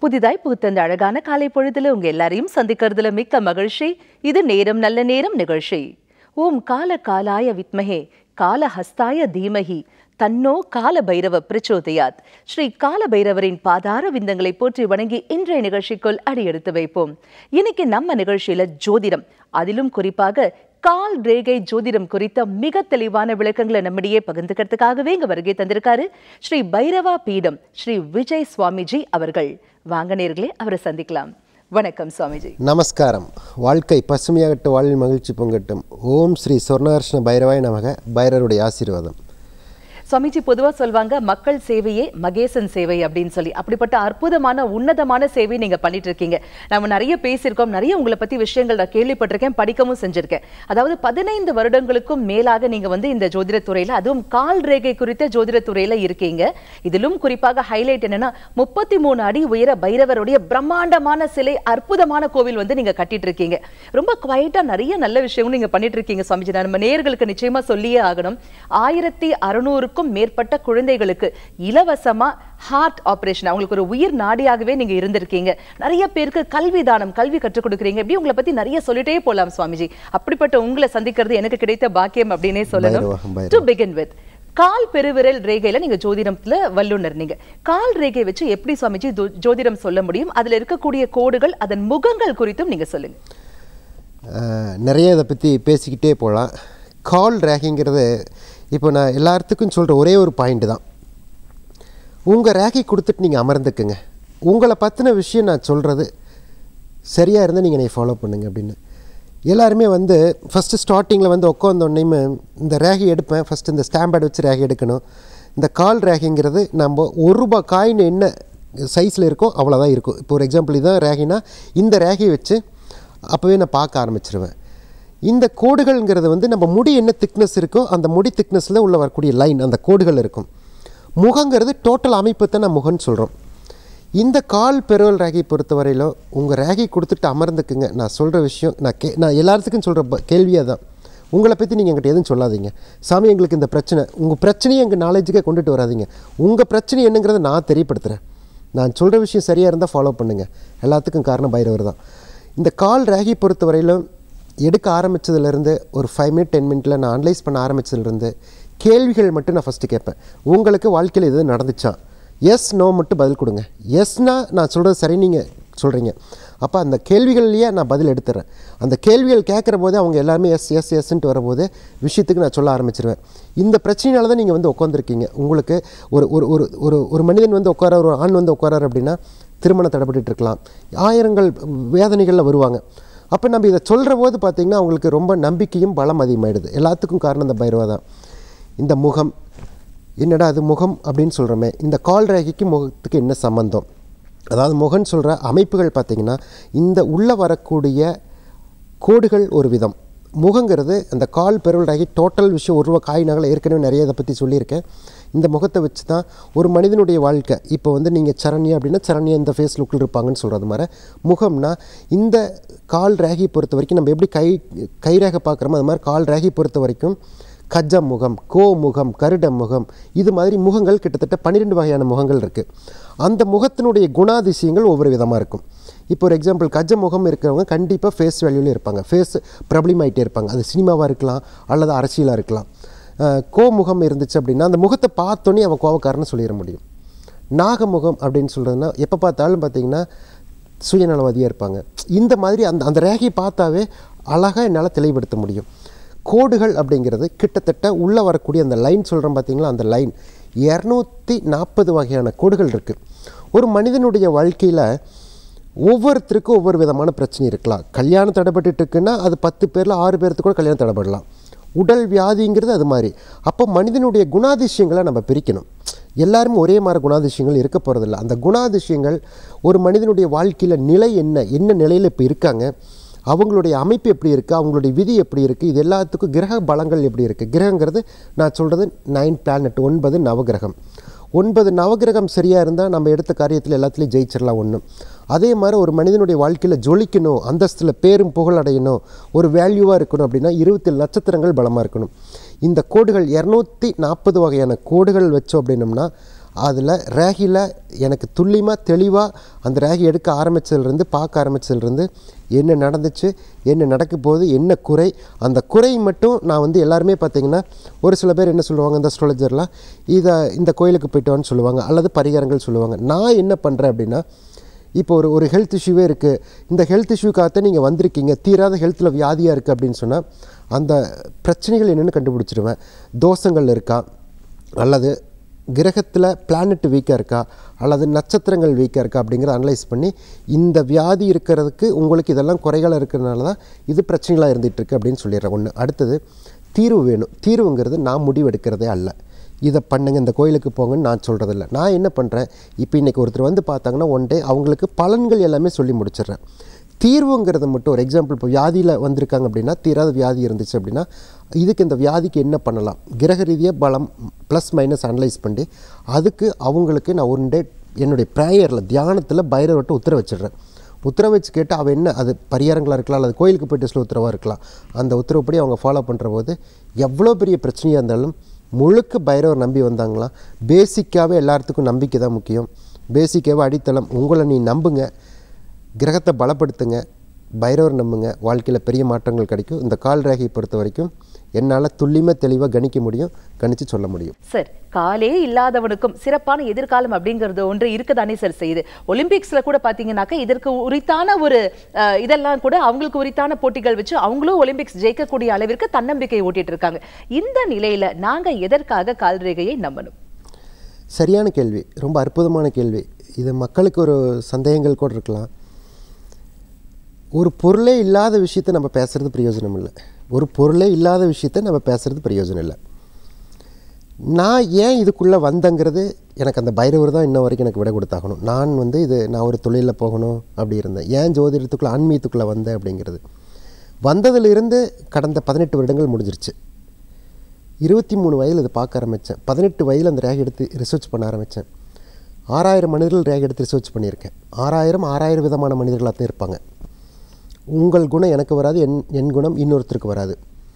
புதிதாய் பூத்த அந்த அழகான காலை பொழுதுல உங்க எல்லாரையும் சந்திக்கிறதுல மிக்க மகிழ்ச்சி இது நேரம் நல்ல நேரம் நிகழ்ச்சி ஓம் கால காலாய வித்மஹே கால ஹஸ்தாய தீமஹி தன்னோ கால பைரவ பிரச்சோதயாத் ஸ்ரீ கால பைரவரின் பாதார விந்தங்களை போற்றி வணங்கி இன்றைய நிகழ்ச்சிக்குள் அடியெடுத்து வைப்போம் இன்னைக்கு நம்ம நிகழ்ச்சியில ஜோதிடம் அதிலும் குறிப்பாக கால் ரேகை ஜோதிடம் குறித்த மிக தெளிவான விளக்கங்களை நம்மிடையே பகிர்ந்துக்கிறதுக்காகவே இங்க வருகை தந்திருக்காரு ஸ்ரீ பைரவா பீடம் ஸ்ரீ விஜய் சுவாமிஜி அவர்கள் வாங்க நேர்களே அவரை சந்திக்கலாம் வணக்கம் சுவாமிஜி நமஸ்காரம் வாழ்க்கை பசுமையாகட்டும் வாழ்வில் மகிழ்ச்சி பொங்கட்டும் ஓம் ஸ்ரீ சொர்ணார்ஷ்ண பைரவாய் நமக பைரவருடைய ஆசீர்வாதம் சுவாமிஜி பொதுவா சொல்வாங்க மக்கள் சேவையே மகேசன் சேவை அப்படின்னு சொல்லி அப்படிப்பட்ட அற்புதமான உன்னதமான சேவை நீங்க பண்ணிட்டு இருக்கீங்க நம்ம நிறைய பேசியிருக்கோம் நிறைய உங்களை பத்தி விஷயங்கள் நான் கேள்விப்பட்டிருக்கேன் படிக்கவும் செஞ்சிருக்கேன் அதாவது பதினைந்து வருடங்களுக்கும் மேலாக நீங்க வந்து இந்த ஜோதிட துறையில அதுவும் கால் ரேகை குறித்த ஜோதிட துறையில இருக்கீங்க இதிலும் குறிப்பாக ஹைலைட் என்னன்னா முப்பத்தி மூணு அடி உயர பைரவருடைய பிரம்மாண்டமான சிலை அற்புதமான கோவில் வந்து நீங்க கட்டிட்டு இருக்கீங்க ரொம்ப குவைட்டா நிறைய நல்ல விஷயங்களும் நீங்க பண்ணிட்டு இருக்கீங்க சுவாமிஜி நான் நம்ம நேயர்களுக்கு நிச்சயமா சொல்லியே ஆகணும் ஆயிரத்தி அறுநூறுக்கும் மேற்பட்ட குழந்தைகளுக்கு இலவசமா ஹார்ட் ஆபரேஷன் அவங்களுக்கு ஒரு உயிர் நாடியாகவே நீங்க இருந்திருக்கீங்க நிறைய பேருக்கு கல்வி தானம் கல்வி கற்றுக் கொடுக்குறீங்க இப்படி உங்களை பத்தி நிறைய சொல்லிட்டே போலாம் சுவாமிஜி அப்படிப்பட்ட உங்களை சந்திக்கிறது எனக்கு கிடைத்த பாக்கியம் அப்படின்னே சொல்லணும் Bhairava, Bhairava. To begin with கால் பெருவிரல் ரேகையில நீங்க ஜோதிடத்துல வல்லுனர் நீங்க கால் ரேகை வச்சு எப்படி சுவாமிஜி ஜோ- ஜோதிடம் சொல்ல முடியும் அதுல இருக்கக்கூடிய கோடுகள் அதன் முகங்கள் குறித்தும் நீங்க சொல்லுங்க அஹ், நிறைய இதை பற்றி பேசிக்கிட்டே போகலாம் கால் ரேகிங்கிறது இப்போ நான் எல்லாத்துக்கும் சொல்கிற ஒரே ஒரு பாயிண்ட் தான் உங்கள் ரேகை கொடுத்துட்டு நீங்கள் அமர்ந்துக்குங்க உங்களை பற்றின விஷயம் நான் சொல்கிறது சரியாக இருந்தால் நீங்கள் என்னை ஃபாலோ பண்ணுங்க அப்படின்னு எல்லாருமே வந்து ஃபஸ்ட்டு ஸ்டார்டிங்கில் வந்து உட்காந்தோடனேயுமே இந்த ரேகை எடுப்பேன் ஃபஸ்ட்டு இந்த ஸ்டாம்பேட் வச்சு ரேகை எடுக்கணும் இந்த கால் ரேகைங்கிறது நம்ம ஒரு ரூபாய் காயின் என்ன சைஸில் இருக்கோ அவ்வளோதான் இருக்கும் இப்போ ஒரு எக்ஸாம்பிள் இதுதான் ரேகைனா இந்த ரேகையை வச்சு அப்போவே நான் பார்க்க ஆரம்பிச்சிருவேன் இந்த கோடுகள்ங்கிறது வந்து நம்ம முடி என்ன திக்னஸ் இருக்கோ அந்த முடி திக்னஸில் உள்ள வரக்கூடிய லைன் அந்த கோடுகள் இருக்கும் முகங்கிறது டோட்டல் அமைப்பு தான் நான் முகம்னு சொல்கிறோம் இந்த கால் பெருவல் ரேகை பொறுத்தவரையிலும் உங்கள் ரேகை கொடுத்துட்டு அமர்ந்துக்குங்க நான் சொல்கிற விஷயம் நான் கே நான் எல்லாத்துக்கும் சொல்கிற கேள்வியாக தான் உங்களை பற்றி நீங்கள் என்கிட்ட எதுவும் சொல்லாதீங்க சாமி எங்களுக்கு இந்த பிரச்சனை உங்கள் பிரச்சனையை எங்கள் நாலேஜுக்கே கொண்டுட்டு வராதீங்க உங்கள் பிரச்சனை என்னங்கிறத நான் தெரியப்படுத்துகிறேன் நான் சொல்கிற விஷயம் சரியாக இருந்தால் ஃபாலோ பண்ணுங்கள் எல்லாத்துக்கும் காரணம் பைரவர் தான் இந்த கால் ரேகை பொறுத்தவரையிலும் எடுக்க ஆரம்பித்ததுலேருந்து ஒரு ஃபைவ் மினிட் டென் மினிட்ல நான் அனலைஸ் பண்ண ஆரம்பித்ததுலேருந்து கேள்விகள் மட்டும் நான் ஃபஸ்ட்டு கேட்பேன் உங்களுக்கு வாழ்க்கையில் இது நடந்துச்சா எஸ் நோ மட்டும் பதில் கொடுங்க எஸ்னா நான் சொல்கிறது சரி நீங்கள் சொல்கிறீங்க அப்போ அந்த கேள்விகள்லேயே நான் பதில் எடுத்துறேன் அந்த கேள்விகள் கேட்குற போதே அவங்க எல்லாருமே எஸ் எஸ் எஸ்ன்ட்டு வரும்போது விஷயத்துக்கு நான் சொல்ல ஆரம்பிச்சிருவேன் இந்த பிரச்சனையால தான் நீங்கள் வந்து உட்காந்துருக்கீங்க உங்களுக்கு ஒரு ஒரு ஒரு ஒரு ஒரு மனிதன் வந்து உட்கார ஒரு ஆண் வந்து உட்காராரு அப்படின்னா திருமணம் தடைப்பட்டு இருக்கலாம் ஆயிரங்கள் வேதனைகளில் வருவாங்க அப்போ நம்ம இதை சொல்கிற போது பார்த்திங்கன்னா அவங்களுக்கு ரொம்ப நம்பிக்கையும் பலம் அதிகமாயிடுது எல்லாத்துக்கும் காரணம் இந்த பைரவா தான் இந்த முகம் என்னடா அது முகம் அப்படின்னு சொல்கிறோமே இந்த கால் ரேகைக்கு முகத்துக்கு என்ன சம்மந்தம் அதாவது முகம்னு சொல்கிற அமைப்புகள் பார்த்திங்கன்னா இந்த உள்ளே வரக்கூடிய கோடுகள் ஒரு விதம் முகங்கிறது அந்த கால் பெருவல் ரேகை டோட்டல் விஷயம் ஒரு ரூபா காய் நகலை ஏற்கனவே நிறைய இதை பற்றி சொல்லியிருக்கேன் இந்த முகத்தை வச்சு தான் ஒரு மனிதனுடைய வாழ்க்கை இப்போ வந்து நீங்கள் சரண்யா அப்படின்னா சரண்யா இந்த ஃபேஸ் லுக்கில் இருப்பாங்கன்னு சொல்கிறது மாதிரி முகம்னா இந்த கால் ரேகை பொறுத்த வரைக்கும் நம்ம எப்படி கை கை ரேகை பார்க்குறோமோ அது மாதிரி கால் ரேகை பொறுத்த வரைக்கும் கஜ முகம் கோ முகம் கருட முகம் இது மாதிரி முகங்கள் கிட்டத்தட்ட பன்னிரெண்டு வகையான முகங்கள் இருக்குது அந்த முகத்தினுடைய குணாதிசயங்கள் ஒவ்வொரு விதமாக இருக்கும் இப்போ ஒரு எக்ஸாம்பிள் கஜ முகம் இருக்கிறவங்க கண்டிப்பாக ஃபேஸ் வேல்யூவில் இருப்பாங்க ஃபேஸ் ப்ராப்ளம் ஆகிட்டே இருப்பாங்க அது சினிமாவாக இருக்கலாம் அல்லது அரசியலாக இருக்கலாம் அஹ் கோ முகம் இருந்துச்சு அப்படின்னா அந்த முகத்தை பார்த்தோன்னே அவன் கோவக்காரன்னு சொல்லிட முடியும் நாகமுகம் அப்படின்னு சொல்கிறதுனா எப்போ பார்த்தாலும் பார்த்தீங்கன்னா சுயநலவாதியாக இருப்பாங்க இந்த மாதிரி அந்த அந்த ரேகையை பார்த்தாவே அழகாக என்னால் தெளிவுபடுத்த முடியும் கோடுகள் அப்படிங்கிறது கிட்டத்தட்ட உள்ளே வரக்கூடிய அந்த லைன் சொல்கிறோம் பார்த்தீங்களா அந்த லைன் இரநூத்தி நாற்பது வகையான கோடுகள் இருக்குது ஒரு மனிதனுடைய வாழ்க்கையில் ஒவ்வொருத்தருக்கும் ஒவ்வொரு விதமான பிரச்சனை இருக்கலாம் கல்யாணம் தடைப்பட்டுட்டு இருக்குன்னா அது பத்து பேரில் ஆறு பேர்த்துக்கு கூட கல்யாணம் தடைப்படலாம் உடல் வியாதிங்கிறது அது மாதிரி அப்போ மனிதனுடைய குணாதிசயங்களை நம்ம பிரிக்கணும் எல்லாரும் ஒரே மாதிரி குணாதிசயங்கள் இருக்க போகிறதில்ல அந்த குணாதிசயங்கள் ஒரு மனிதனுடைய வாழ்க்கையில் நிலை என்ன என்ன நிலையில் இப்போ இருக்காங்க அவங்களுடைய அமைப்பு எப்படி இருக்குது அவங்களுடைய விதி எப்படி இருக்குது இது எல்லாத்துக்கும் கிரக பலங்கள் எப்படி இருக்குது கிரகங்கிறது நான் சொல்கிறது நைன் பிளானட் ஒன்பது நவகிரகம் ஒன்பது நவகிரகம் சரியாக இருந்தால் நம்ம எடுத்த காரியத்தில் எல்லாத்துலேயும் ஜெயிச்சிடலாம் ஒன்று அதே மாதிரி ஒரு மனிதனுடைய வாழ்க்கையில் ஜொலிக்கணும் அந்தஸ்தில் பேரும் புகழ் அடையணும் ஒரு வேல்யூவாக இருக்கணும் அப்படின்னா இருபத்தேழு நட்சத்திரங்கள் பலமாக இருக்கணும் இந்த கோடுகள் இரநூத்தி நாற்பது வகையான கோடுகள் வச்சோம் அப்படின்னம்னா அதில் ரேகியில் எனக்கு துல்லியமாக தெளிவாக அந்த ரேகி எடுக்க ஆரம்பித்ததுலேருந்து பார்க்க ஆரம்பித்ததுலேருந்து என்ன நடந்துச்சு என்ன நடக்க போகுது என்ன குறை அந்த குறை மட்டும் நான் வந்து எல்லாருமே பார்த்தீங்கன்னா ஒரு சில பேர் என்ன சொல்லுவாங்க இந்த அஸ்ட்ராலஜர்லாம் இதை இந்த கோயிலுக்கு போயிட்டோன்னு சொல்லுவாங்க அல்லது பரிகாரங்கள் சொல்லுவாங்க நான் என்ன பண்ணுறேன் அப்படின்னா இப்போ ஒரு ஒரு ஹெல்த் இஷ்யூவே இருக்குது இந்த ஹெல்த் இஷ்யூக்காகத்தான் நீங்கள் வந்திருக்கீங்க தீராத ஹெல்த்தில் வியாதியாக இருக்குது அப்படின்னு சொன்னால் அந்த பிரச்சனைகள் என்னென்னு கண்டுபிடிச்சிருவேன் தோஷங்கள் இருக்கா அல்லது கிரகத்தில் பிளானட் வீக்காக இருக்கா அல்லது நட்சத்திரங்கள் வீக்காக இருக்கா அப்படிங்கிறத அனலைஸ் பண்ணி இந்த வியாதி இருக்கிறதுக்கு உங்களுக்கு இதெல்லாம் குறைகள் இருக்கிறதுனால தான் இது பிரச்சனைகளாக இருந்துகிட்டு இருக்கு அப்படின்னு சொல்லிடுறேன் ஒன்று அடுத்தது தீர்வு வேணும் தீர்வுங்கிறது நான் முடிவெடுக்கிறதே அல்ல இதை பண்ணுங்க இந்த கோயிலுக்கு போங்கன்னு நான் சொல்கிறதில்ல நான் என்ன பண்ணுறேன் இப்போ இன்றைக்கி ஒருத்தர் வந்து பார்த்தாங்கன்னா ஒன் டே அவங்களுக்கு பலன்கள் எல்லாமே சொல்லி முடிச்சிடுறேன் தீர்வுங்கிறது மட்டும் ஒரு எக்ஸாம்பிள் இப்போ வியாதியில் வந்திருக்காங்க அப்படின்னா தீராத வியாதி இருந்துச்சு அப்படின்னா இதுக்கு இந்த வியாதிக்கு என்ன பண்ணலாம் கிரக ரீதியாக பலம் ப்ளஸ் மைனஸ் அனலைஸ் பண்ணி அதுக்கு அவங்களுக்கு நான் ஒன் டே என்னுடைய ப்ரேயரில் தியானத்தில் பைரவர்கிட்ட உத்தரவு வச்சிடுறேன் உத்தரவு வச்சு கேட்டு அவள் என்ன அது பரிகாரங்களாக இருக்கலாம் அல்லது கோயிலுக்கு போயிட்டு சில உத்தரவாக இருக்கலாம் அந்த உத்தரவுப்படி அவங்க ஃபாலோ பண்ணுற போது எவ்வளோ பெரிய பிரச்சனையாக இருந்தாலும் முழுக்க பைரவர் நம்பி வந்தாங்களாம் பேசிக்காகவே எல்லாத்துக்கும் நம்பிக்கை தான் முக்கியம் பேசிக்காகவே அடித்தளம் உங்களை நீ நம்புங்க கிரகத்தை பலப்படுத்துங்க பைரவர் நம்புங்க வாழ்க்கையில் பெரிய மாற்றங்கள் கிடைக்கும் இந்த கால் ரேகையை பொறுத்த வரைக்கும் என்னால் துல்லியமாக தெளிவாக கணிக்க முடியும் கணிச்சு சொல்ல முடியும் சார் காலே இல்லாதவனுக்கும் சிறப்பான எதிர்காலம் அப்படிங்கிறது ஒன்று இருக்கதானே சார் செய்யுது ஒலிம்பிக்ஸ்ல கூட பாத்தீங்கன்னாக்கா இதற்கு உரித்தான ஒரு அஹ், இதெல்லாம் கூட அவங்களுக்கு உரித்தான போட்டிகள் வச்சு அவங்களும் ஒலிம்பிக்ஸ் ஜெயிக்கக்கூடிய அளவிற்கு தன்னம்பிக்கை ஊட்டிட்டு இருக்காங்க இந்த நிலையில நாங்க எதற்காக கால்ரேகையை நம்பணும் சரியான கேள்வி ரொம்ப அற்புதமான கேள்வி இது மக்களுக்கு ஒரு சந்தேகங்கள் கூட இருக்கலாம் ஒரு பொருளே இல்லாத விஷயத்தை நம்ம பேசுகிறது பிரயோஜனம் இல்லை ஒரு பொருளே இல்லாத விஷயத்தை நம்ம பேசுகிறது பிரயோஜனம் இல்லை நான் ஏன் இதுக்குள்ளே வந்தேங்கிறது எனக்கு அந்த பைரவர் தான் இன்ன வரைக்கும் எனக்கு விட கொடுத்தாகணும் நான் வந்து இது நான் ஒரு தொழிலில் போகணும் அப்படி இருந்தேன் ஏன் ஜோதிடத்துக்குள்ளே ஆன்மீகத்துக்குள்ளே வந்தேன் அப்படிங்கிறது வந்ததிலிருந்து கடந்த பதினெட்டு வருடங்கள் முடிஞ்சிருச்சு இருபத்தி மூணு வயதில் இதை பார்க்க ஆரம்பித்தேன் பதினெட்டு வயதில் அந்த ரேக் எடுத்து ரிசர்ச் பண்ண ஆரம்பித்தேன் ஆறாயிரம் மனிதர்கள் ரேக் எடுத்து ரிசர்ச் பண்ணியிருக்கேன் ஆறாயிரம் ஆறாயிரம் விதமான மனிதர்களாக தான் இருப்பாங்க உங்கள் குணம் எனக்கு வராது என் என் குணம் இன்னொருத்தருக்கு வராது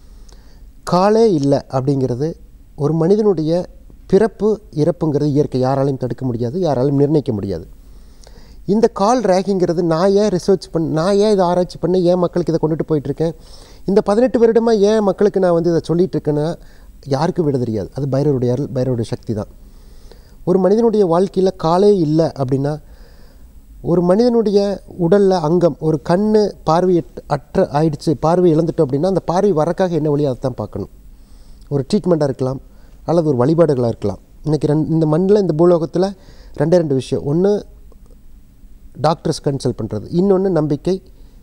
காலே இல்லை அப்படிங்கிறது ஒரு மனிதனுடைய பிறப்பு இறப்புங்கிறது இயற்கை யாராலையும் தடுக்க முடியாது யாராலையும் நிர்ணயிக்க முடியாது இந்த கால் ரேகிங்கிறது நான் ஏன் ரிசர்ச் பண்ண நான் ஏன் இதை ஆராய்ச்சி பண்ணி ஏன் மக்களுக்கு இதை கொண்டுட்டு போயிட்டுருக்கேன் இந்த பதினெட்டு வருடமாக ஏன் மக்களுக்கு நான் வந்து இதை சொல்லிட்டு இருக்கேன்னா யாருக்கும் விட தெரியாது அது பைரவருடைய அருள் பைரவருடைய சக்தி தான் ஒரு மனிதனுடைய வாழ்க்கையில் காலே இல்லை அப்படின்னா ஒரு மனிதனுடைய உடலில் அங்கம் ஒரு கண் பார்வை அற்ற ஆயிடுச்சு பார்வை இழந்துட்டோம் அப்படின்னா அந்த பார்வை வரக்காக என்ன வழியோ அதை தான் பார்க்கணும் ஒரு ட்ரீட்மெண்ட்டாக இருக்கலாம் அல்லது ஒரு வழிபாடுகளாக இருக்கலாம் இன்றைக்கி ரெண்டு இந்த மண்ணில் இந்த பூலோகத்தில் ரெண்டே ரெண்டு விஷயம் ஒன்று டாக்டர்ஸ் கன்சல்ட் பண்ணுறது இன்னொன்று நம்பிக்கை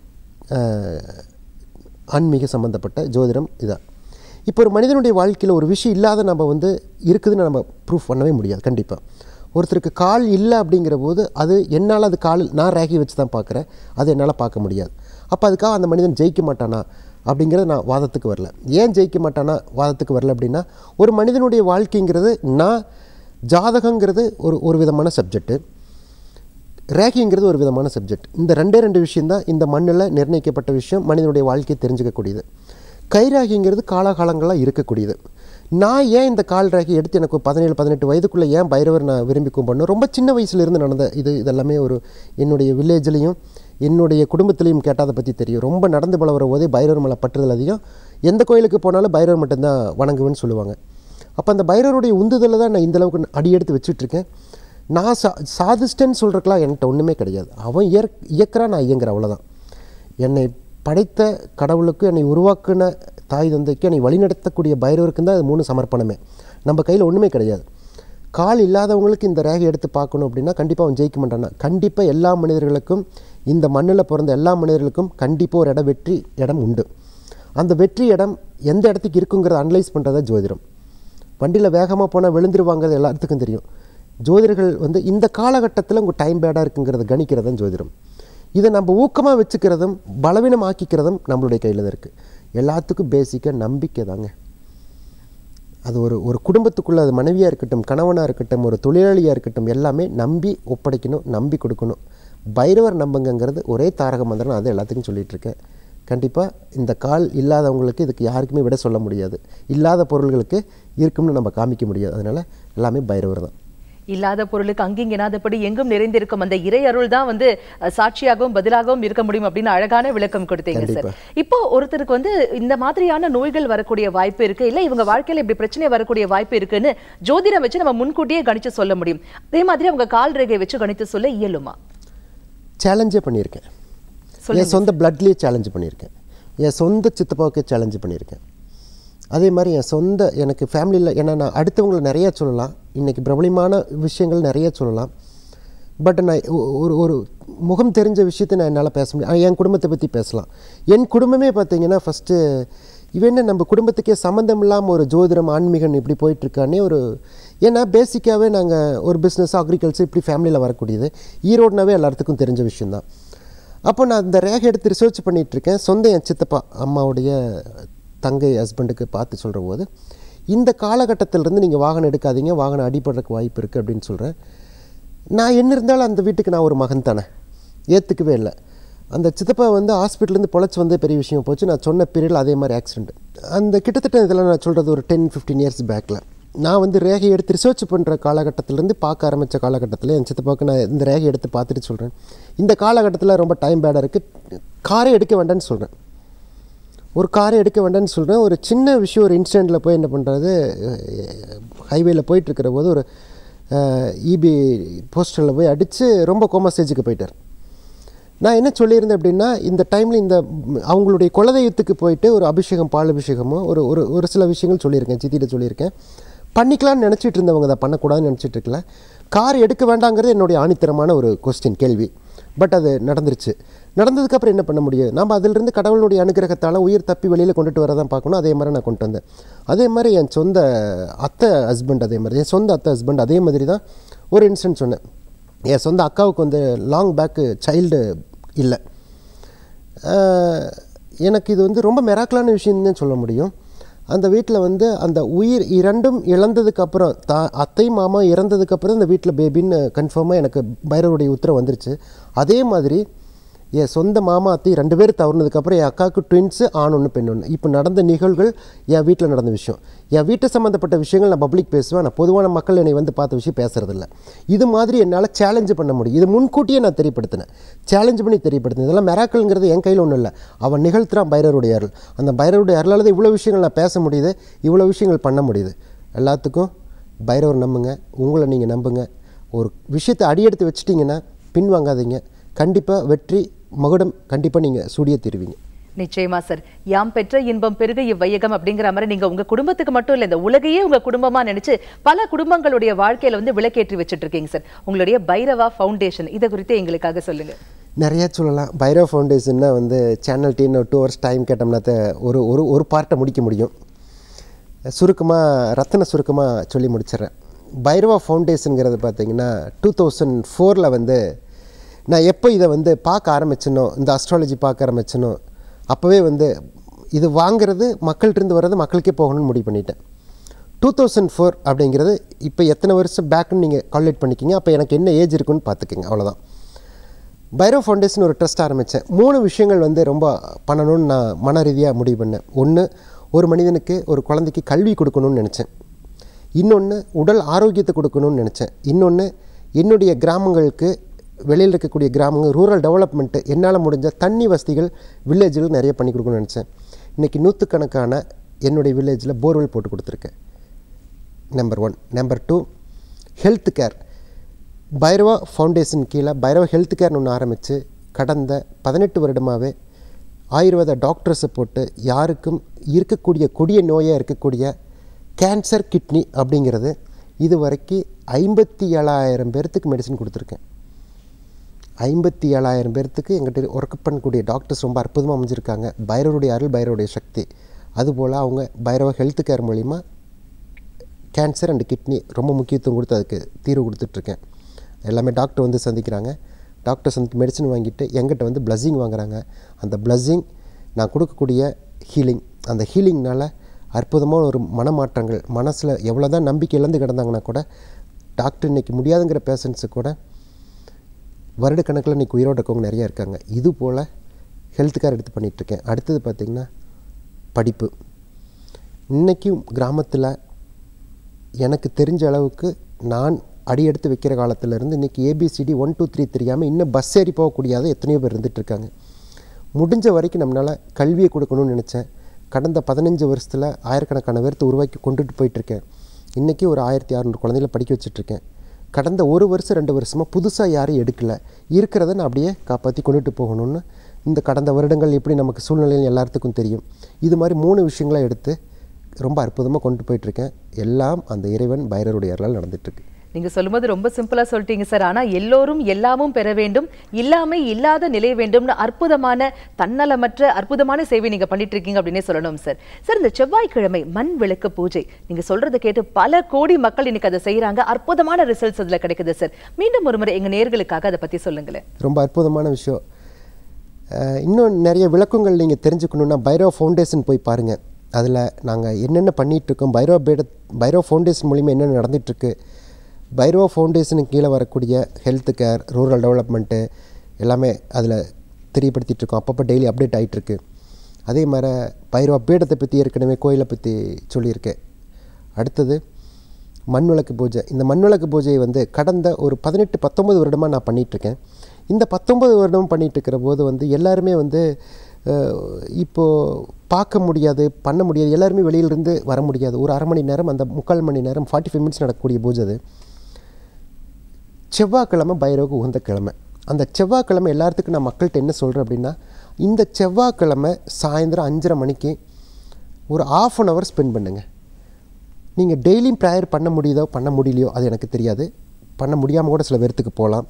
அஹ், ஆன்மீக சம்மந்தப்பட்ட ஜோதிடம் இதான் இப்போ ஒரு மனிதனுடைய வாழ்க்கையில் ஒரு விஷயம் இல்லாத நம்ம வந்து இருக்குதுன்னு நம்ம ப்ரூஃப் பண்ணவே முடியாது கண்டிப்பாக ஒருத்தருக்கு கால் இல்லை அப்படிங்கிற போது அது என்னால் அது கால் நான் ரேகி வச்சு தான் பார்க்குறேன் அது என்னால் பார்க்க முடியாது அப்போ அதுக்காக அந்த மனிதன் ஜெயிக்க மாட்டானா அப்படிங்கிறது நான் வாதத்துக்கு வரல ஏன் ஜெயிக்க மாட்டானா வாதத்துக்கு வரல அப்படின்னா ஒரு மனிதனுடைய வாழ்க்கைங்கிறது நான் ஜாதகங்கிறது ஒரு ஒரு விதமான சப்ஜெக்ட்டு ரேகிங்கிறது ஒரு விதமான சப்ஜெக்ட் இந்த ரெண்டே ரெண்டு விஷயந்தான் இந்த மண்ணில் நிர்ணயிக்கப்பட்ட விஷயம் மனிதனுடைய வாழ்க்கையை தெரிஞ்சுக்கக்கூடியது கைராகிங்கிறது காலாகாலங்களாக இருக்கக்கூடியது நான் ஏன் இந்த கால் ராகி எடுத்து எனக்கு பதினேழு பதினெட்டு வயதுக்குள்ளே ஏன் பைரவர் நான் விரும்பி கும்பிடணும் ரொம்ப சின்ன வயசுலேருந்து நடந்த இது இதெல்லாமே ஒரு என்னுடைய வில்லேஜ்லேயும் என்னுடைய குடும்பத்திலையும் கேட்டாதை பற்றி தெரியும் ரொம்ப நடந்து பழகுற போதே பைரவர் மேலே பற்றுதல் அதிகம் எந்த கோயிலுக்கு போனாலும் பைரவர் மட்டும்தான் வணங்குவேன்னு சொல்லுவாங்க அப்போ அந்த பைரவருடைய உந்துதலில் தான் நான் இந்த அளவுக்கு அடி எடுத்து வச்சுட்ருக்கேன் நான் சா சாதிஸ்டன்னு சொல்கிறக்கெலாம் என்கிட்ட ஒன்றுமே கிடையாது அவன் இயற் இயக்குறான் நான் இயங்குறேன் அவ்வளோதான் என்னை படைத்த கடவுளுக்கு என்னை உருவாக்குன தாய் தந்தைக்கு என்னை வழிநடத்தக்கூடிய பைரவருக்கும் தான் அது மூணு சமர்ப்பணமே நம்ம கையில் ஒன்றுமே கிடையாது கால் இல்லாதவங்களுக்கு இந்த ரேகை எடுத்து பார்க்கணும் அப்படின்னா கண்டிப்பாக அவன் ஜெயிக்க மாட்டானா கண்டிப்பாக எல்லா மனிதர்களுக்கும் இந்த மண்ணில் பிறந்த எல்லா மனிதர்களுக்கும் கண்டிப்பாக ஒரு இடம் வெற்றி இடம் உண்டு அந்த வெற்றி இடம் எந்த இடத்துக்கு இருக்குங்கிறத அனலைஸ் பண்ணுறதா ஜோதிடம் வண்டியில் வேகமாக போனால் விழுந்துருவாங்கிறது எல்லாத்துக்கும் தெரியும் ஜோதிடர்கள் வந்து இந்த காலகட்டத்தில் உங்கள் டைம் பேடாக இருக்குங்கிறத கணிக்கிறதும் ஜோதிடம் இதை நம்ம ஊக்கமாக வச்சுக்கிறதும் பலவீனம் ஆக்கிக்கிறதும் நம்மளுடைய கையில் தான் இருக்குது எல்லாத்துக்கும் பேசிக்காக நம்பிக்கை தாங்க அது ஒரு ஒரு குடும்பத்துக்குள்ளே அது மனைவியாக இருக்கட்டும் கணவனாக இருக்கட்டும் ஒரு தொழிலாளியாக இருக்கட்டும் எல்லாமே நம்பி ஒப்படைக்கணும் நம்பி கொடுக்கணும் பைரவர் நம்புங்கங்கிறது ஒரே தாரக மந்திரம் நான் அதை எல்லாத்துக்கும் சொல்லிட்டு இருக்கேன் கண்டிப்பாக இந்த கால் இல்லாதவங்களுக்கு இதுக்கு யாருக்குமே விட சொல்ல முடியாது இல்லாத பொருள்களுக்கு இருக்கும்னு நம்ம காமிக்க முடியாது அதனால் எல்லாமே பைரவர் தான் இல்லாத பொருளுக்கு அங்கிங் எனாதபடி எங்கும் நிறைந்திருக்கும் அந்த இறை அருள் தான் வந்து அஹ், சாட்சியாகவும் பதிலாகவும் இருக்க முடியும் அப்படின்னு அழகான விளக்கம் கொடுத்தீங்க சார் இப்போ ஒருத்தருக்கு வந்து இந்த மாதிரியான நோய்கள் வரக்கூடிய வாய்ப்பு இருக்கு இல்ல இவங்க வாழ்க்கையில இப்படி பிரச்சனை வரக்கூடிய வாய்ப்பு இருக்குன்னு ஜோதிடம் வச்சு நம்ம முன்கூட்டியே கணிச்சு சொல்ல முடியும் அதே மாதிரி அவங்க கால் ரேகை வச்சு கணித்து சொல்ல இயலுமா சேலஞ்சே பண்ணியிருக்கேன் என் சொந்த பிளட்லேயே சேலஞ்ச் பண்ணியிருக்கேன் என் சொந்த சித்தப்பாவுக்கே சேலஞ்சு பண்ணியிருக்கேன் அதே மாதிரி என் சொந்த எனக்கு ஃபேமிலியில் ஏன்னா நான் அடுத்தவங்களை நிறைய சொல்லலாம் இன்றைக்கி பிரபலமான விஷயங்கள் நிறைய சொல்லலாம் பட் நான் ஒ- ஒரு ஒரு முகம் தெரிஞ்ச விஷயத்தை நான் என்னால் பேச முடியும் ஆனா, என் குடும்பத்தை பற்றி பேசலாம் என் குடும்பமே பார்த்தீங்கன்னா ஃபஸ்ட்டு இவன் என்ன நம்ம குடும்பத்துக்கே சம்மந்தம் இல்லாமல் ஒரு ஜோதிடம் ஆன்மீகம் இப்படி போயிட்டுருக்கானே ஒரு ஏன்னா பேசிக்காகவே நாங்கள் ஒரு பிஸ்னஸ் அக்ரிகல்ச்சர் இப்படி ஃபேமிலியில் வரக்கூடியது ஈரோடுனாவே எல்லாத்துக்கும் தெரிஞ்ச விஷயந்தான் அப்போ நான் இந்த ரேகை எடுத்து ரிசர்ச் பண்ணிகிட்ருக்கேன் சொந்த என் சித்தப்பா அம்மாவுடைய தங்கை ஹஸ்பண்டுக்கு பார்த்து சொல்கிற போது இந்த காலகட்டத்திலிருந்து நீங்கள் வாகனம் எடுக்காதீங்க வாகனம் அடிபடுறதுக்கு வாய்ப்பு இருக்குது அப்படின்னு சொல்கிறேன் நான் என்ன இருந்தாலும் அந்த வீட்டுக்கு நான் ஒரு மகன் தானே ஏற்றுக்கவே இல்லை அந்த சித்தப்பா வந்து ஹாஸ்பிட்டலேருந்து பொழைச்சி வந்தே பெரிய விஷயம் போச்சு நான் சொன்ன பீரியடில் அதே மாதிரி ஆக்சிடென்ட் அந்த கிட்டத்தட்ட இதெல்லாம் நான் சொல்கிறது ஒரு டென் ஃபிஃப்டீன் இயர்ஸ் பேக்கில் நான் வந்து ரேகை எடுத்து ரிசர்ச் பண்ணுற காலகட்டத்திலேருந்து பார்க்க ஆரம்பித்த காலகட்டத்தில் என் சித்தப்பாவுக்கு நான் இந்த ரேகை எடுத்து பார்த்துட்டு சொல்கிறேன் இந்த காலகட்டத்தில் ரொம்ப டைம் பேடாக இருக்குது காரே எடுக்க வேண்டாம்னு சொல்கிறேன் ஒரு காரை எடுக்க வேண்டாம்னு சொல்கிறேன் ஒரு சின்ன விஷயம் ஒரு இன்சிடெண்ட்டில் போய் என்ன பண்ணுறது ஹைவேல போயிட்டுருக்கிற போது ஒரு இபி போஸ்டரில் போய் அடித்து ரொம்ப கோமா ஸ்டேஜுக்கு போயிட்டார் நான் என்ன சொல்லியிருந்தேன் அப்படின்னா இந்த டைமில் இந்த ம், அவங்களுடைய குலதெய்வத்துக்கு போயிட்டு ஒரு அபிஷேகம் பால் அபிஷேகமோ ஒரு ஒரு ஒரு சில விஷயங்கள் சொல்லியிருக்கேன் சித்திட்ட சொல்லியிருக்கேன் பண்ணிக்கலாம்னு நினச்சிட்டு இருந்தவங்க அதை பண்ணக்கூடாதுன்னு நினச்சிட்டு இருக்கல கார் எடுக்க வேண்டாங்கிறது என்னுடைய ஆணித்தரமான ஒரு கொஸ்டின் கேள்வி பட் அது நடந்துருச்சு நடந்ததுக்கப்புறம் என்ன பண்ண முடியும் நம்ம அதிலிருந்து கடவுளுடைய அனுகிரகத்தால் உயிர் தப்பி வெளியில் கொண்டுட்டு வரதான் பார்க்கணும் அதே மாதிரி நான் கொண்டு வந்தேன் அதே மாதிரி என் சொந்த அத்தை ஹஸ்பண்ட் அதே மாதிரி என் சொந்த அத்தை ஹஸ்பண்ட் அதே மாதிரி தான் ஒரு இன்சிடென்ட் சொன்னேன் என் சொந்த அக்காவுக்கு வந்து லாங் பேக்கு சைல்டு இல்லை ஆஹ், எனக்கு இது வந்து ரொம்ப மெராக்கலான விஷயம்னு சொல்ல முடியும் அந்த வீட்டில் வந்து அந்த உயிர் இரண்டும் இழந்ததுக்கப்புறம் தா அத்தை மாமா இறந்ததுக்கப்புறம் இந்த வீட்டில் பேபின்னு கன்ஃபார்மாக எனக்கு பைரவருடைய உத்தரவு வந்துருச்சு அதே மாதிரி என் சொந்த மாமா அத்தை ரெண்டு பேர் தவறுனதுக்கப்புறம் என் அக்காவுக்கு ட்வின்ஸு ஆண் ஒன்று பெண் ஒன்று இப்போ நடந்த நிகழ்வுகள் என் வீட்டில் நடந்த விஷயம் என் வீட்டு சம்மந்தப்பட்ட விஷயங்கள் நான் பப்ளிக் பேசுவேன் நான் பொதுவான மக்கள் என்னை வந்து பார்த்த விஷயம் பேசுறதில்ல இது மாதிரி என்னால் சேலஞ்சு பண்ண முடியும் இது முன்கூட்டியே நான் தெரியப்படுத்தினேன் சேலஞ்சு பண்ணி தெரியப்படுத்தினேன் இதெல்லாம் மெராக்கல்ங்கிறது என் கையில் ஒன்றும் இல்லை அவன் நிகழ்த்துறான் பைரவருடைய அருள் அந்த பைரவருடைய அருளால் தான் இவ்வளோ விஷயங்கள் நான் பேச முடியுது இவ்வளோ விஷயங்கள் பண்ண முடியுது எல்லாத்துக்கும் பைரவர் நம்புங்க உங்களை நீங்கள் நம்புங்க ஒரு விஷயத்தை அடியெடுத்து வச்சிட்டிங்கன்னா பின்வாங்காதீங்க கண்டிப்பாக வெற்றி மகுடம் கண்டிப்பாக நீங்கள் சூடிய தீருவீங்க நிச்சயமா சார் யாம் பெற்ற இன்பம் பெருக இவ்வையகம் அப்படிங்கிற மாதிரி நீங்க உங்க குடும்பத்துக்கு மட்டும் இல்ல இந்த உலகையே உங்க குடும்பமா நினைச்சு பல குடும்பங்களுடைய வாழ்க்கையில வந்து விளக்கேற்றி வச்சுட்டு இருக்கீங்க சார் உங்களுடைய பைரவா ஃபவுண்டேஷன் இதை குறித்து எங்களுக்காக சொல்லுங்க நிறையா சொல்லலாம் பைரவ் ஃபவுண்டேஷன்னா வந்து சேனல் டீன்னு டூ ஹவர்ஸ் டைம் கேட்டோம்னா தான் ஒரு ஒரு ஒரு பார்ட்டை முடிக்க முடியும் சுருக்கமாக ரத்தன சுருக்கமாக சொல்லி முடிச்சிடுறேன் பைரவா ஃபவுண்டேஷனுங்கிறது பார்த்தீங்கன்னா டூ தௌசண்ட் ஃபோரில் வந்து நான் எப்போ இதை வந்து பார்க்க ஆரம்பிச்சனோ இந்த அஸ்ட்ராலஜி பார்க்க ஆரம்பிச்சனோ அப்போவே வந்து இது வாங்குறது மக்கள்கிட்ட வர்றது மக்களுக்கே போகணும்னு முடிவு பண்ணிட்டேன் டூ தௌசண்ட் ஃபோர் அப்படிங்கிறது இப்போ எத்தனை வருஷம் பேக்குன்னு நீங்கள் கால்குலேட் பண்ணிக்கிங்க அப்போ எனக்கு என்ன ஏஜ் இருக்குன்னு பார்த்துக்கங்க அவ்வளோதான் பைரவ் ஃபவுண்டேஷன் ஒரு ட்ரஸ்ட் ஆரம்பித்தேன் மூணு விஷயங்கள் வந்து ரொம்ப பண்ணணும்னு நான் மன ரீதியாக முடிவு பண்ணேன் ஒன்று ஒரு மனிதனுக்கு ஒரு குழந்தைக்கு கல்வி கொடுக்கணும்னு நினச்சேன் இன்னொன்று உடல் ஆரோக்கியத்தை கொடுக்கணும்னு நினச்சேன் இன்னொன்று என்னுடைய கிராமங்களுக்கு வெளியில் இருக்கக்கூடிய கிராமங்கள் ரூரல் டெவலப்மெண்ட்டு என்னால் முடிஞ்ச தண்ணி வசதிகள் வில்லேஜுகள் நிறைய பண்ணி கொடுக்கணும்னு நினச்சேன் இன்றைக்கி நூற்றுக்கணக்கான என்னுடைய வில்லேஜில் போர்வெல் போட்டு கொடுத்துருக்கேன் number one number two health care Bhairava foundation கீழே பைரவா ஹெல்த் கேர்னு ஒன்று ஆரம்பித்து கடந்த பதினெட்டு வருடமாகவே ஆயுர்வேத டாக்டர்ஸை போட்டு யாருக்கும் இருக்கக்கூடிய கொடிய நோயாக இருக்கக்கூடிய கேன்சர் கிட்னி அப்படிங்கிறது இது வரைக்கும் ஐம்பத்தி ஏழாயிரம் பேர்த்துக்கு மெடிசன் கொடுத்துருக்கேன் ஐம்பத்தி ஏழாயிரம் பேர்த்துக்கு எங்கிட்ட ஒர்க் பண்ணக்கூடிய டாக்டர்ஸ் ரொம்ப அற்புதமாக அமைஞ்சிருக்காங்க பைரவருடைய அருள் பைரவருடைய சக்தி அதுபோல் அவங்க பைரவ ஹெல்த் கேர் மூலிமா கேன்சர் அண்ட் கிட்னி ரொம்ப முக்கியத்துவம் கொடுத்து அதுக்கு தீர்வு கொடுத்துட்ருக்கேன் எல்லாமே டாக்டர் வந்து சந்திக்கிறாங்க டாக்டர் சந்தி மெடிசன் வாங்கிட்டு எங்கிட்ட வந்து பிளஸ்ஸிங் வாங்குறாங்க அந்த பிளஸ்ஸிங் நான் கொடுக்கக்கூடிய ஹீலிங் அந்த ஹீலிங்னால் அற்புதமான ஒரு மனமாற்றங்கள் மனசில் எவ்வளோ தான் நம்பிக்கை இழந்து கிடந்தாங்கன்னா கூட டாக்டர் இன்னைக்கு முடியாதுங்கிற பேஷண்ட்ஸு கூட வருடக்கணக்கில் இன்றைக்கி உயிரோட இருக்கவங்க நிறையா இருக்காங்க இது போல் ஹெல்த் கேர் எடுத்து பண்ணிகிட்ருக்கேன் அடுத்தது பார்த்திங்கன்னா படிப்பு இன்றைக்கும் கிராமத்தில் எனக்கு தெரிஞ்ச அளவுக்கு நான் அடி எடுத்து வைக்கிற காலத்துலேருந்து இன்றைக்கி ஏபிசிடி ஒன் டூ த்ரீ தெரியாமல் இன்னும் பஸ் ஏறி போகக்கூடியாத எத்தனையோ பேர் இருந்துட்டு இருக்காங்க முடிஞ்ச வரைக்கும் நம்மளால் கல்வியை கொடுக்கணும்னு நினச்சேன் கடந்த பதினஞ்சு வருஷத்தில் ஆயிரக்கணக்கான பேர்த்து உருவாக்கி கொண்டுட்டு போயிட்டுருக்கேன் இன்றைக்கி ஒரு ஆயிரத்தி அறநூறு குழந்தைகளை படிக்க வச்சுட்ருக்கேன் கடந்த ஒரு வருஷம் ரெண்டு வருஷமாக புதுசாக யாரும் எடுக்கலை இருக்கிறத நான் அப்படியே காப்பாற்றி கொண்டுட்டு போகணும்னு இந்த கடந்த வருடங்கள் எப்படி நமக்கு சூழ்நிலையில் எல்லாத்துக்கும் தெரியும் இது மாதிரி மூணு விஷயங்களை எடுத்து ரொம்ப அற்புதமாக கொண்டு போயிட்டுருக்கேன் எல்லாம் அந்த இறைவன் பைரருடைய அருளால் நடந்துட்டுருக்கு நீங்க சொல்லும்போது ரொம்ப சிம்பிளா சொல்லிட்டீங்க சார் ஆனா எல்லோரும் எல்லாமும் பெற வேண்டும் இல்லாமை இல்லாத நிலை வேண்டும்னு அற்புதமான தன்னலமற்ற அற்புதமான சேவை நீங்க பண்ணிட்டு இருக்கீங்க அப்படின்னே சொல்லணும் சார் சார் இந்த செவ்வாய்க்கிழமை மண் விளக்கு பூஜை நீங்க சொல்றதை கேட்டு பல கோடி மக்கள் இன்னைக்கு அதை செய்யறாங்க அற்புதமான ரிசல்ட்ஸ் அதுல கிடைக்குது சார் மீண்டும் ஒரு முறை எங்க நேர்களுக்காக அதை பத்தி சொல்லுங்களேன் ரொம்ப அற்புதமான விஷயம் அஹ் இன்னும் நிறைய விளக்கங்கள் நீங்கள் தெரிஞ்சுக்கணுன்னா பைரோ ஃபவுண்டேஷன் போய் பாருங்கள் அதில் நாங்கள் என்னென்ன பண்ணிகிட்ருக்கோம் பைரோ பேட பைரோ ஃபவுண்டேஷன் மூலிமா என்னென்ன நடந்துகிட்ருக்கு பைரோ ஃபவுண்டேஷனுக்கு கீழே வரக்கூடிய ஹெல்த் கேர் ரூரல் டெவலப்மெண்ட்டு எல்லாமே அதில் தெரியப்படுத்திட்டு இருக்கோம் அப்பப்போ டெய்லி அப்டேட் ஆகிட்டுருக்கு அதே மாதிரி பைரோ பீடத்தை பற்றி ஏற்கனவே கோயிலை பற்றி சொல்லியிருக்கேன் அடுத்தது மண் விளக்கு பூஜை இந்த மண் விளக்கு பூஜையை வந்து கடந்த ஒரு பதினெட்டு பத்தொன்பது வருடமாக நான் பண்ணிகிட்ருக்கேன் இந்த பத்தொன்பது வருடம் பண்ணிட்டு இருக்கிற போது வந்து எல்லாருமே வந்து அஹ், இப்போ பார்க்க முடியாது பண்ண முடியாது எல்லாருமே வெளியிலிருந்து வர முடியாது ஒரு அரை மணி நேரம் அந்த முக்கால் மணி நேரம் ஃபார்ட்டி ஃபைவ் மினிட்ஸ் நடக்கக்கூடிய பூஜை அது செவ்வாய்க்கிழமை பைரவுக்கு உகந்த கிழமை அந்த செவ்வாய்க்கிழமை எல்லாத்துக்கும் நான் மக்கள்கிட்ட என்ன சொல்கிறேன் அப்படின்னா இந்த செவ்வாய்க்கிழமை சாயந்தரம் அஞ்சரை மணிக்கு ஒரு ஆஃப் அன் ஹவர் ஸ்பெண்ட் பண்ணுங்கள் நீங்கள் டெய்லியும் ப்ரேயர் பண்ண முடியுதோ பண்ண முடியலையோ அது எனக்கு தெரியாது பண்ண முடியாமல் கூட சில பேர்த்துக்கு போகலாம்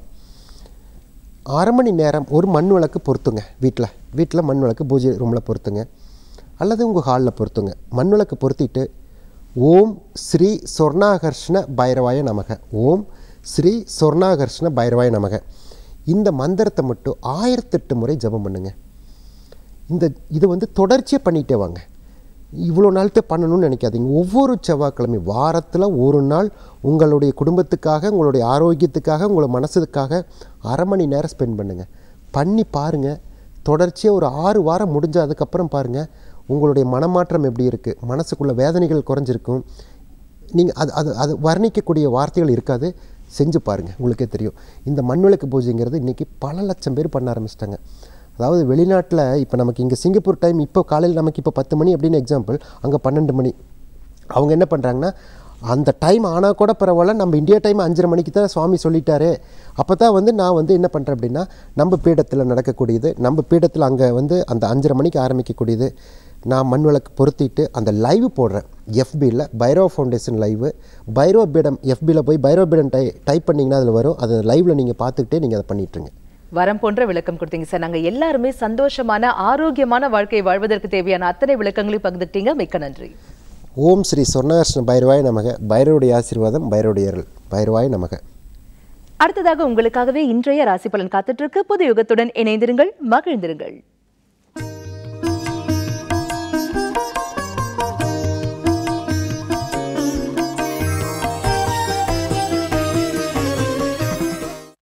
அரை மணி நேரம் ஒரு மண் விளக்கு பொருத்துங்க வீட்டில் வீட்டில் மண் விளக்கு பூஜை ரூமில் பொருத்துங்க அல்லது உங்கள் ஹாலில் பொருத்துங்க மண் விளக்கு பொருத்திட்டு ஓம் ஸ்ரீ சொர்ணாகர்ஷ்ண பைரவாய நமக ஓம் ஸ்ரீ சொர்ணாகர்ஷ்ண பைரவாய நமக இந்த மந்திரத்தை மட்டும் ஆயிரத்தெட்டு முறை ஜெபம் பண்ணுங்கள் இந்த இது வந்து தொடர்ச்சியாக பண்ணிகிட்டே வாங்க இவ்வளோ நாள்கிட்ட பண்ணணும்னு நினைக்காதீங்க ஒவ்வொரு செவ்வாய்க்கிழமை வாரத்தில் ஒரு நாள் உங்களுடைய குடும்பத்துக்காக உங்களுடைய ஆரோக்கியத்துக்காக உங்களோட மனசுக்காக அரை மணி நேரம் ஸ்பெண்ட் பண்ணுங்கள் பண்ணி பாருங்கள் தொடர்ச்சியாக ஒரு ஆறு வாரம் முடிஞ்ச அதுக்கப்புறம் பாருங்கள் உங்களுடைய மனமாற்றம் எப்படி இருக்குது மனசுக்குள்ள வேதனைகள் குறைஞ்சிருக்கும் நீங்கள் அது அது அது வர்ணிக்கக்கூடிய வார்த்தைகள் இருக்காது செஞ்சு பாருங்கள் உங்களுக்கே தெரியும் இந்த மண்விளக்கு பூஜைங்கிறது இன்றைக்கி பல லட்சம் பேர் பண்ண ஆரம்பிச்சிட்டாங்க அதாவது வெளிநாட்டில் இப்போ நமக்கு இங்கே சிங்கப்பூர் டைம் இப்போ காலையில் நமக்கு இப்போ பத்து மணி அப்படின்னு எக்ஸாம்பிள் அங்கே பன்னெண்டு மணி அவங்க என்ன பண்ணுறாங்கன்னா அந்த டைம் ஆனால் கூட பரவாயில்ல நம்ம இந்தியா டைம் அஞ்சரை மணிக்கு தான் சுவாமி சொல்லிட்டாரு அப்போ தான் வந்து நான் வந்து என்ன பண்ணுறேன் அப்படின்னா நம்ம பீடத்தில் நடக்கக்கூடியது நம்ம பீடத்தில் அங்கே வந்து அந்த அஞ்சரை மணிக்கு ஆரம்பிக்கக்கூடியது நான் மண் விளக்கு பொருத்திட்டு அந்த லைவ் போடுறேன் எஃபியில் பைரோ ஃபவுண்டேஷன் லைவ் பைரோ பீடம் எஃபியில் போய் பைரோ பீடம் டை டைப் பண்ணிங்கன்னா அதில் வரும் அதை லைவில் நீங்கள் பார்த்துக்கிட்டே நீங்கள் அதை பண்ணிட்டுருங்க வரம் போன்ற விளக்கம் கொடுத்தீங்க சார் நாங்க எல்லாருமே சந்தோஷமான ஆரோக்கியமான வாழ்க்கை வாழ்வதற்கு தேவையான அத்தனை விளக்கங்களையும் பகிர்ந்துட்டீங்க மிக்க நன்றி ஓம் ஸ்ரீ சொர்ணகிருஷ்ண பைரவாய் நமக பைரவருடைய ஆசீர்வாதம் பைரவருடைய அருள் பைரவாய் நமக அடுத்ததாக உங்களுக்காகவே இன்றைய ராசி பலன் காத்துட்டு இருக்கு புது யுகத்துடன் இணைந்திருங்கள் மகிழ்ந்திருங்கள்